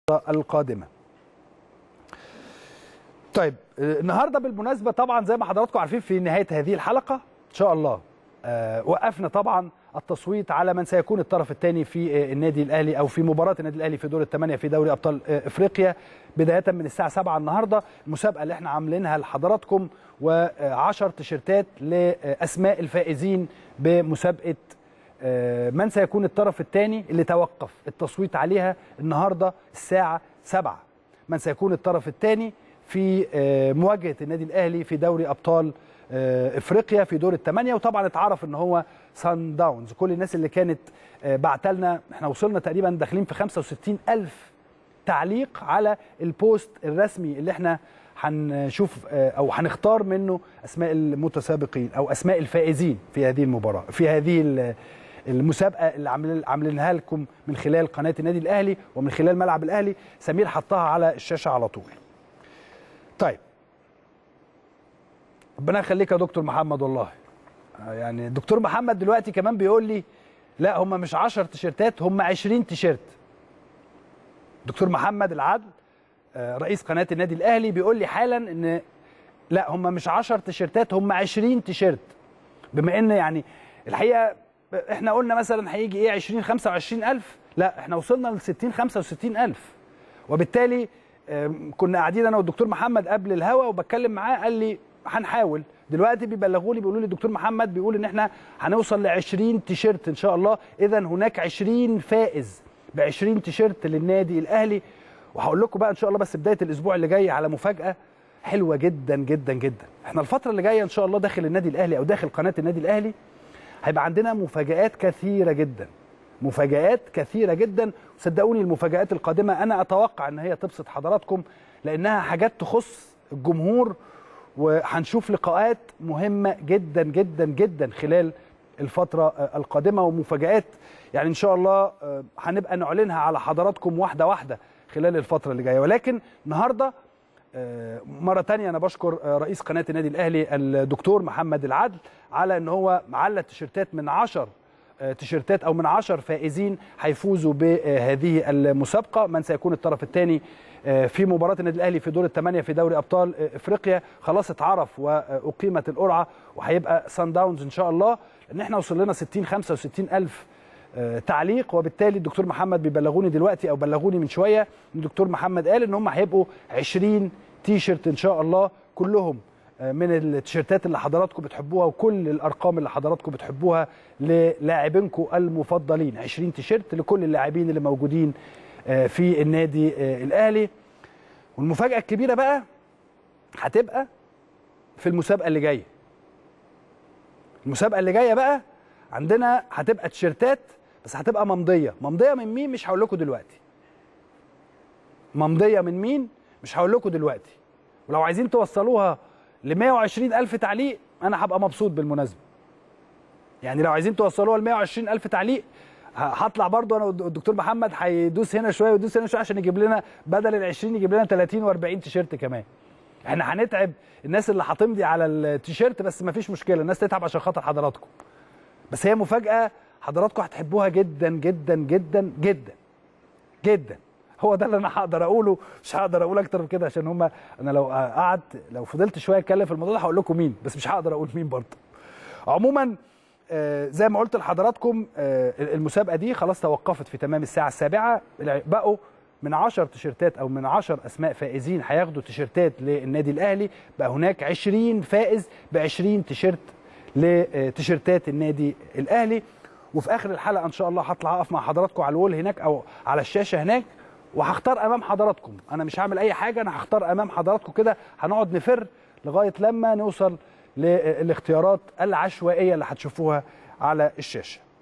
القادمه طيب آه، النهارده بالمناسبه طبعا زي ما حضراتكم عارفين في نهايه هذه الحلقه ان شاء الله آه، وقفنا طبعا التصويت على من سيكون الطرف الثاني في آه، النادي الاهلي او في مباراه النادي الاهلي في دور الثمانيه في دوري ابطال آه، افريقيا بدايه من الساعه 7 النهارده المسابقه اللي احنا عاملينها لحضراتكم و10 تيشيرتات لاسماء الفائزين بمسابقه آه، من سيكون الطرف الثاني اللي توقف التصويت عليها النهارده الساعه 7 من سيكون الطرف الثاني في آه، مواجهه النادي الاهلي في دوري ابطال آه، افريقيا في دور الثمانيه وطبعا اتعرف ان هو سان داونز كل الناس اللي كانت آه، بعتلنا احنا وصلنا تقريبا داخلين في 65 الف تعليق على البوست الرسمي اللي احنا هنشوف آه، او هنختار منه اسماء المتسابقين او اسماء الفائزين في هذه المباراه في هذه ال- المسابقه اللي عاملين- عاملينها لكم من خلال قناه النادي الاهلي ومن خلال ملعب الاهلي سمير حطها على الشاشه على طول طيب ربنا يخليك يا دكتور محمد والله آه، يعني الدكتور محمد دلوقتي كمان بيقول لي لا هم مش 10 تيشيرتات هم 20 تيشيرت دكتور محمد العدل آه، رئيس قناه النادي الاهلي بيقول لي حالا ان لا هم مش 10 تيشيرتات هم 20 تيشيرت بما ان يعني الحقيقه احنا قلنا مثلا هيجي ايه 20 25 الف لا احنا وصلنا ل 60 65 الف وبالتالي آم، كنا قاعدين انا والدكتور محمد قبل الهوا وبتكلم معاه قال لي هنحاول دلوقتي بيبلغوني بيقولوا لي الدكتور محمد بيقول ان احنا هنوصل ل 20 تيشيرت ان شاء الله اذا هناك 20 فائز ب 20 تيشيرت للنادي الاهلي وهقول لكم بقى ان شاء الله بس بدايه الاسبوع اللي جاي على مفاجاه حلوه جدا جدا جدا احنا الفتره اللي جايه ان شاء الله داخل النادي الاهلي او داخل قناه النادي الاهلي هيبقى عندنا مفاجآت كثيرة جدا مفاجآت كثيرة جدا صدقوني المفاجآت القادمة أنا أتوقع أن هي تبسط حضراتكم لأنها حاجات تخص الجمهور وهنشوف لقاءات مهمة جدا جدا جدا خلال الفترة آه، القادمة ومفاجآت يعني إن شاء الله آه، هنبقى نعلنها على حضراتكم واحدة واحدة خلال الفترة اللي جاية ولكن النهارده آه، مرة تانية أنا بشكر آه، رئيس قناة النادي الأهلي الدكتور محمد العدل على أن هو معلق تيشيرتات من عشر آه، تيشيرتات أو من عشر فائزين هيفوزوا بهذه المسابقة من سيكون الطرف الثاني في مباراة النادي الأهلي في دور الثمانية في دوري أبطال آه، إفريقيا خلاص اتعرف وأقيمت القرعة وهيبقى سان داونز إن شاء الله لأن احنا وصل لنا 60 65 ألف آه، تعليق وبالتالي الدكتور محمد بيبلغوني دلوقتي او بلغوني من شويه ان الدكتور محمد قال ان هم هيبقوا 20 تي شيرت ان شاء الله كلهم آه، من التيشيرتات اللي حضراتكم بتحبوها وكل الارقام اللي حضراتكم بتحبوها للاعبينكم المفضلين 20 تيشيرت لكل اللاعبين اللي موجودين آه، في النادي آه، الاهلي والمفاجاه الكبيره بقى هتبقى في المسابقه اللي جايه المسابقه اللي جايه بقى عندنا هتبقى تيشيرتات بس هتبقى ممضيه ممضيه من مين مش هقول لكم دلوقتي ممضيه من مين مش هقول لكم دلوقتي ولو عايزين توصلوها ل 120 الف تعليق انا هبقى مبسوط بالمناسبه يعني لو عايزين توصلوها ل 120 الف تعليق ه- هطلع برضو انا والدكتور محمد هيدوس هنا شويه ويدوس هنا شويه عشان يجيب لنا بدل ال 20 يجيب لنا 30 و40 تيشيرت كمان احنا هنتعب الناس اللي هتمضي على التيشيرت بس مفيش مشكله الناس تتعب عشان خاطر حضراتكم بس هي مفاجاه حضراتكم هتحبوها جدا جدا جدا جدا جدا هو ده اللي انا هقدر اقوله مش هقدر اقول اكتر من كده عشان هما انا لو قعدت لو فضلت شويه اتكلم في الموضوع ده هقول لكم مين بس مش هقدر اقول مين برضه عموما آه، زي ما قلت لحضراتكم آه، المسابقه دي خلاص توقفت في تمام الساعه السابعه بقوا من 10 تيشيرتات او من 10 اسماء فائزين هياخدوا تيشيرتات للنادي الاهلي بقى هناك 20 فائز ب 20 تيشيرت لتيشيرتات النادي الاهلي وفي اخر الحلقه ان شاء الله هطلع اقف مع حضراتكم على الوول هناك او على الشاشه هناك وهختار امام حضراتكم انا مش هعمل اي حاجه انا هختار امام حضراتكم كده هنقعد نفر لغايه لما نوصل للاختيارات العشوائيه اللي هتشوفوها على الشاشه